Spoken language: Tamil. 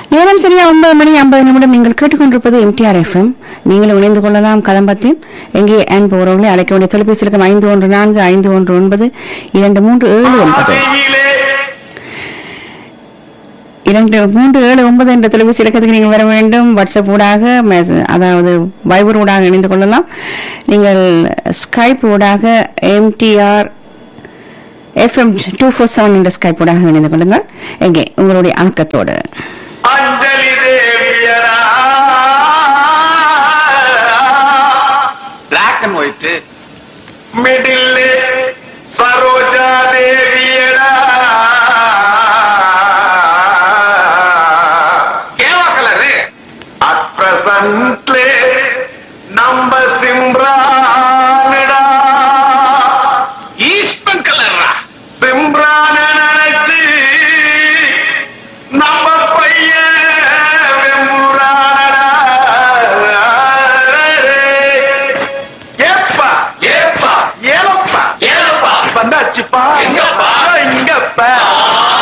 நேரம் சரியா ஒன்பது மணி ஐம்பது நிமிடம் நீங்கள் கேட்டுக்கொண்டிருப்பது எம்டிஆர் எஃப்எம் நீங்களும் இணைந்து கொள்ளலாம் கதம்பத்தில் எங்கே அன் போறவர்களை அழைக்க வேண்டிய தொலைபேசி இலக்கம் ஐந்து ஒன்று நான்கு ஐந்து ஒன்று ஒன்பது இரண்டு மூன்று ஏழு ஒன்பது ஆதியிலே இரண்டு மூன்று ஏழு ஒன்பது என்ற தொலைபேசி இலக்கத்துக்கு நீங்கள் வர வேண்டும் வாட்ஸ்அப் ஊடாக மெச- அதாவது வைபர் ஊடாக இணைந்து கொள்ளலாம் நீங்கள் ஸ்கைப் ஊடாக MTR FM two four seven என்ற ஸ்கைப் ஊடாக இணைந்து கொள்ளுங்கள் எங்கே உங்களுடைய அணுக்கத்தோடு அஞ்சலி தேவியரா black and white middle Saroja தேவியரா கேவா கலரு அட் பிரசன்ட்லே நம்ம சிம்ரானடா ஈஸ்டன் கலர்ரா சிம்ரான நினைச்சு நம்ம பையன் வெம்புரானடா ஏப்பா ஏப்பா ஏலப்பா ஏலப்பா வந்தாச்சுப்பா எங்கப்பா இங்கப்பா